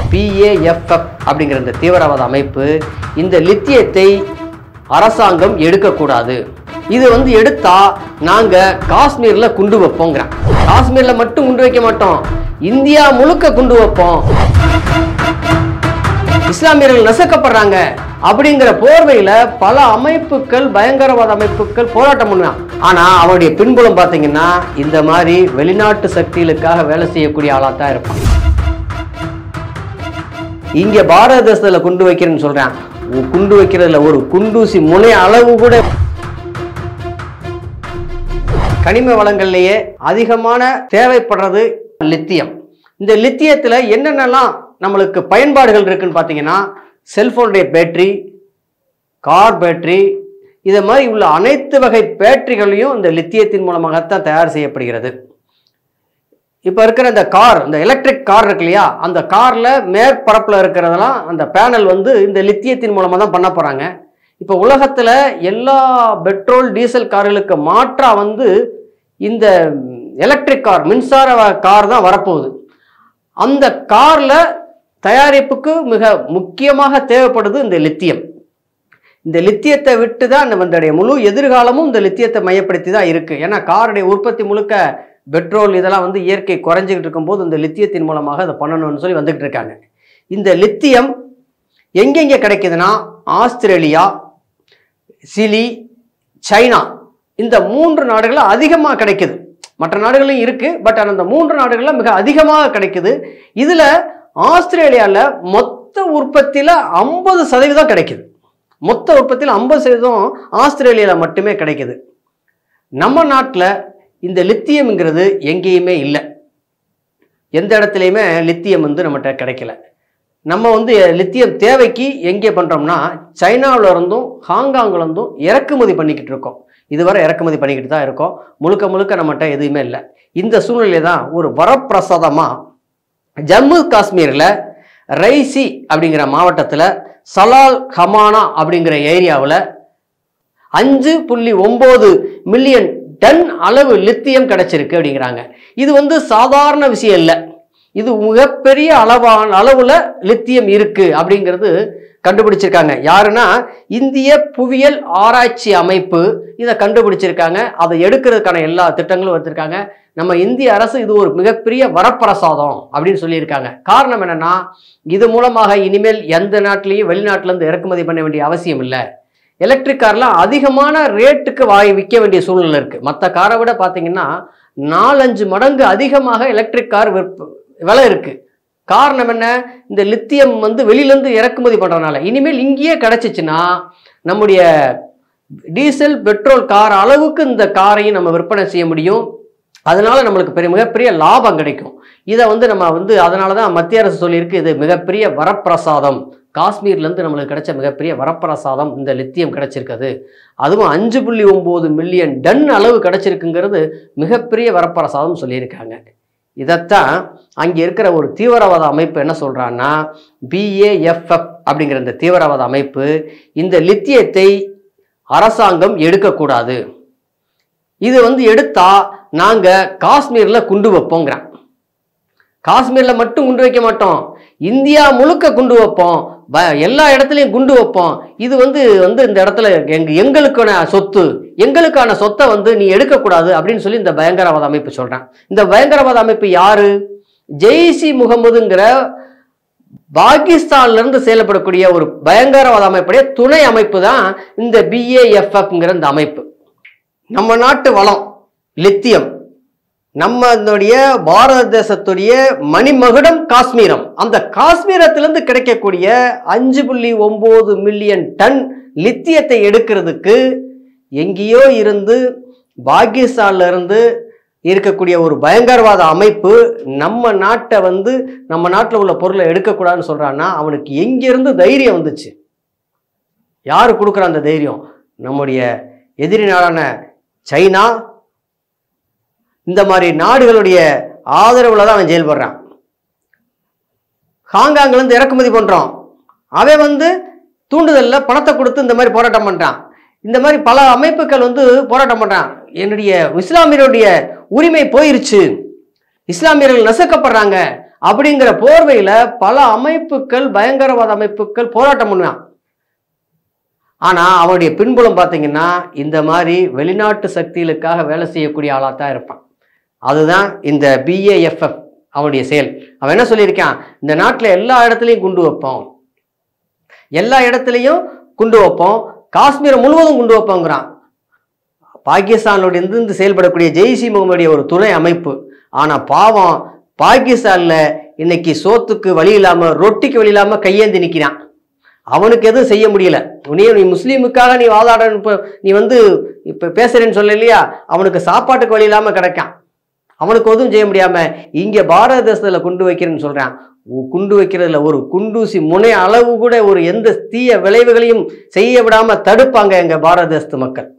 பிஏஎஃப்எஃப் அப்படிங்கிற இந்த தீவிரவாத அமைப்பு இந்த லித்தியத்தை அரசாங்கம் எடுக்கக்கூடாது இது வந்து எடுத்தா நாங்க காஷ்மீர்ல குண்டு வைப்போங்கிறேன் காஷ்மீர்ல மட்டும் குண்டு வைக்க மாட்டோம் இந்தியா முழுக்க குண்டு வைப்போம் இஸ்லாமியர்கள் நசுக்கப்படுறாங்க அப்படிங்கிற போர்வையில பல அமைப்புகள் பயங்கரவாத அமைப்புகள் போராட்டம் பண்ணான் ஆனா அவனுடைய பின்புலம் பாத்தீங்கன்னா இந்த மாதிரி வெளிநாட்டு சக்திகளுக்காக வேலை செய்யக்கூடிய ஆளா தான் இருப்பான் இங்க பாரத தேசத்துல குண்டு வைக்கிறேன்னு சொல்றேன் உ- குண்டு வைக்கிறதுல ஒரு குண்டூசி முனை அளவு கூட கனிம வளங்கள்லயே அதிகமான தேவைப்படுறது லித்தியம் இந்த லித்தியத்துல என்னென்னலாம் நம்மளுக்கு பயன்பாடுகள் இருக்குன்னு பார்த்தீங்கன்னா செல்போனுடைய பேட்டரி கார் பேட்டரி இதை மாதிரி உள்ள அனைத்து வகை பேட்டரிகளையும் இந்த லித்தியத்தின் மூலமாகத்தான் தயார் செய்யப்படுகிறது இப்போ இருக்கிற இந்த கார் இந்த எலக்ட்ரிக் கார் இருக்கு இல்லையா அந்த காரில் மேற்பரப்பில் இருக்கிறதெல்லாம் அந்த பேனல் வந்து இந்த லித்தியத்தின் மூலமாக தான் பண்ண போகிறாங்க இப்போ உலகத்தில் எல்லா பெட்ரோல் டீசல் கார்களுக்கு மாற்றா வந்து இந்த எலக்ட்ரிக் கார் மின்சார வ- கார் தான் வரப்போகுது அந்த காரில் தயாரிப்புக்கு மிக முக்கியமாக தேவைப்படுது இந்த லித்தியம் இந்த லித்தியத்தை விட்டு தான் நம்மளுடைய முழு எதிர்காலமும் இந்த லித்தியத்தை மையப்படுத்தி தான் இருக்குது ஏன்னா காருடைய உற்பத்தி முழுக்க பெட்ரோல் இதெல்லாம் வந்து இயற்கை குறைஞ்சிக்கிட்டு இருக்கும்போது இந்த லித்தியத்தின் மூலமாக அதை பண்ணணும்னு சொல்லி வந்துகிட்டு இருக்காங்க இந்த லித்தியம் எங்கெங்கே கிடைக்குதுன்னா ஆஸ்திரேலியா சிலி சைனா இந்த மூன்று நாடுகளில் அதிகமாக கிடைக்குது மற்ற நாடுகளும் இருக்கு பட் அந்த மூன்று நாடுகளில் மிக அதிகமாக கிடைக்குது இதில் ஆஸ்திரேலியாவில் மொத்த உற்பத்தியில் ஐம்பது சதவீதம் கிடைக்குது மொத்த உற்பத்தியில் ஐம்பது சதவீதம் ஆஸ்திரேலியாவில் மட்டுமே கிடைக்குது நம்ம நாட்டில் இந்த லித்தியம்ங்கிறது எங்கேயுமே இல்லை எந்த இடத்துலையுமே லித்தியம் வந்து நம்மகிட்ட கிடைக்கல நம்ம வந்து லித்தியம் தேவைக்கு எங்கே பண்ணுறோம்னா சைனாவுல இருந்தும் ஹாங்காங்ல இருந்தும் இறக்குமதி பண்ணிக்கிட்டு இருக்கோம் இதுவரை இறக்குமதி பண்ணிக்கிட்டு தான் இருக்கோம் முழுக்க முழுக்க நம்மகிட்ட எதுவுமே இல்லை இந்த சூழ்நிலை தான் ஒரு வரப்பிரசாதமாக ஜம்மு காஷ்மீரில் ரைசி அப்படிங்கிற மாவட்டத்தில் சலால் ஹமானா அப்படிங்கிற ஏரியாவில் அஞ்சு புள்ளி ஒம்பது மில்லியன் டன் அளவு லித்தியம் கிடைச்சிருக்கு அப்படிங்கிறாங்க இது வந்து சாதாரண விஷயம் இல்லை இது மிகப்பெரிய அளவான அளவுல லித்தியம் இருக்கு அப்படிங்கிறது கண்டுபிடிச்சிருக்காங்க யாருன்னா இந்திய புவியியல் ஆராய்ச்சி அமைப்பு இதை கண்டுபிடிச்சிருக்காங்க அதை எடுக்கிறதுக்கான எல்லா திட்டங்களும் வச்சிருக்காங்க நம்ம இந்திய அரசு இது ஒரு மிகப்பெரிய வரப்பிரசாதம் அப்படின்னு சொல்லியிருக்காங்க காரணம் என்னன்னா இது மூலமாக இனிமேல் எந்த நாட்டிலையும் வெளிநாட்டுல இருந்து இறக்குமதி பண்ண வேண்டிய அவசியம் இல்லை எலக்ட்ரிக் கார்லாம் அதிகமான ரேட்டுக்கு வாங்கி விற்க வேண்டிய சூழ்நிலை இருக்கு மற்ற காரை விட பார்த்தீங்கன்னா நாலஞ்சு மடங்கு அதிகமாக எலக்ட்ரிக் கார் விற்ப விலை இருக்கு காரணம் என்ன இந்த லித்தியம் வந்து வெளியிலேருந்து இறக்குமதி பண்ணுறதுனால இனிமேல் இங்கேயே கிடச்சிச்சின்னா நம்முடைய டீசல் பெட்ரோல் கார் அளவுக்கு இந்த காரையும் நம்ம விற்பனை செய்ய முடியும் அதனால நம்மளுக்கு பெரிய மிகப்பெரிய லாபம் கிடைக்கும் இதை வந்து நம்ம வந்து அதனால தான் மத்திய அரசு சொல்லியிருக்கு இது மிகப்பெரிய வரப்பிரசாதம் காஷ்மீர்லேருந்து நம்மளுக்கு கிடைச்ச மிகப்பெரிய வரப்பிரசாதம் இந்த லித்தியம் கிடைச்சிருக்குது அதுவும் அஞ்சு புள்ளி ஒம்பது மில்லியன் டன் அளவு கிடைச்சிருக்குங்கிறது மிகப்பெரிய வரப்பிரசாதம் சொல்லியிருக்காங்க இதைத்தான் அங்கே இருக்கிற ஒரு தீவிரவாத அமைப்பு என்ன சொல்கிறான்னா பிஏஎஃப்எஃப் அப்படிங்கிற இந்த தீவிரவாத அமைப்பு இந்த லித்தியத்தை அரசாங்கம் எடுக்கக்கூடாது இது வந்து எடுத்தா நாங்கள் காஷ்மீரில் குண்டு வைப்போங்கிறேன் காஷ்மீரில் மட்டும் குண்டு வைக்க மாட்டோம் இந்தியா முழுக்க குண்டு வைப்போம் ப எல்லா இடத்துலையும் குண்டு வைப்போம் இது வந்து வந்து இந்த இடத்துல எங்க எங்களுக்கான சொத்து எங்களுக்கான சொத்தை வந்து நீ எடுக்கக்கூடாது அப்படின்னு சொல்லி இந்த பயங்கரவாத அமைப்பு சொல்றேன் இந்த பயங்கரவாத அமைப்பு யாரு ஜெய்சி முகமதுங்கிற பாகிஸ்தான்ல இருந்து செயல்படக்கூடிய ஒரு பயங்கரவாத அமைப்புடைய துணை அமைப்பு தான் இந்த பிஏஎஃப்எஃப்ங்கிற இந்த அமைப்பு நம்ம நாட்டு வளம் லித்தியம் நம்மளுடைய பாரத தேசத்துடைய மணிமகுடம் காஷ்மீரம் அந்த காஷ்மீரத்திலிருந்து கிடைக்கக்கூடிய அஞ்சு புள்ளி ஒம்பது மில்லியன் டன் லித்தியத்தை எடுக்கிறதுக்கு எங்கேயோ இருந்து பாகிஸ்தான்ல இருந்து இருக்கக்கூடிய ஒரு பயங்கரவாத அமைப்பு நம்ம நாட்டை வந்து நம்ம நாட்டில் உள்ள பொருளை எடுக்கக்கூடாதுன்னு சொல்றான்னா அவனுக்கு எங்கிருந்து தைரியம் வந்துச்சு யாரு கொடுக்குற அந்த தைரியம் நம்முடைய எதிரி நாடான சைனா இந்த மாதிரி நாடுகளுடைய ஆதரவுல தான் அவன் செயல்படுறான் ஹாங்காங்ல இருந்து இறக்குமதி பண்றோம் அவன் வந்து தூண்டுதல்ல பணத்தை கொடுத்து இந்த மாதிரி போராட்டம் பண்றான் இந்த மாதிரி பல அமைப்புகள் வந்து போராட்டம் பண்றான் என்னுடைய இஸ்லாமியருடைய உரிமை போயிருச்சு இஸ்லாமியர்கள் நசுக்கப்படுறாங்க அப்படிங்கிற போர்வையில பல அமைப்புகள் பயங்கரவாத அமைப்புகள் போராட்டம் பண்ணுவான் ஆனா அவனுடைய பின்புலம் பார்த்தீங்கன்னா இந்த மாதிரி வெளிநாட்டு சக்திகளுக்காக வேலை செய்யக்கூடிய ஆளாக தான் இருப்பான் அதுதான் இந்த பிஏஎஃப்எஃப் அவனுடைய செயல் அவன் என்ன சொல்லியிருக்கான் இந்த நாட்டில் எல்லா இடத்துலையும் குண்டு வைப்போம் எல்லா இடத்துலையும் குண்டு வைப்போம் காஷ்மீரை முழுவதும் குண்டு வைப்போங்கிறான் பாகிஸ்தானோட இருந்து செயல்படக்கூடிய ஜெய்சி முகமதுடைய ஒரு துணை அமைப்பு ஆனால் பாவம் பாகிஸ்தானில் இன்னைக்கு சோத்துக்கு வழி இல்லாமல் ரொட்டிக்கு வழி இல்லாமல் கையேந்தி நிற்கிறான் அவனுக்கு எதுவும் செய்ய முடியல நீ நீ முஸ்லீமுக்காக நீ வாதாட இப்போ நீ வந்து இப்போ பேசுறேன்னு சொல்ல இல்லையா அவனுக்கு சாப்பாட்டுக்கு வழி இல்லாமல் கிடக்கான் அவனுக்கு எதுவும் செய்ய முடியாம இங்க பாரத தேசத்துல குண்டு வைக்கிறேன்னு சொல்றான் உ- குண்டு வைக்கிறதுல ஒரு குண்டூசி முனை அளவு கூட ஒரு எந்த தீய விளைவுகளையும் செய்ய விடாம தடுப்பாங்க எங்க பாரத தேசத்து மக்கள்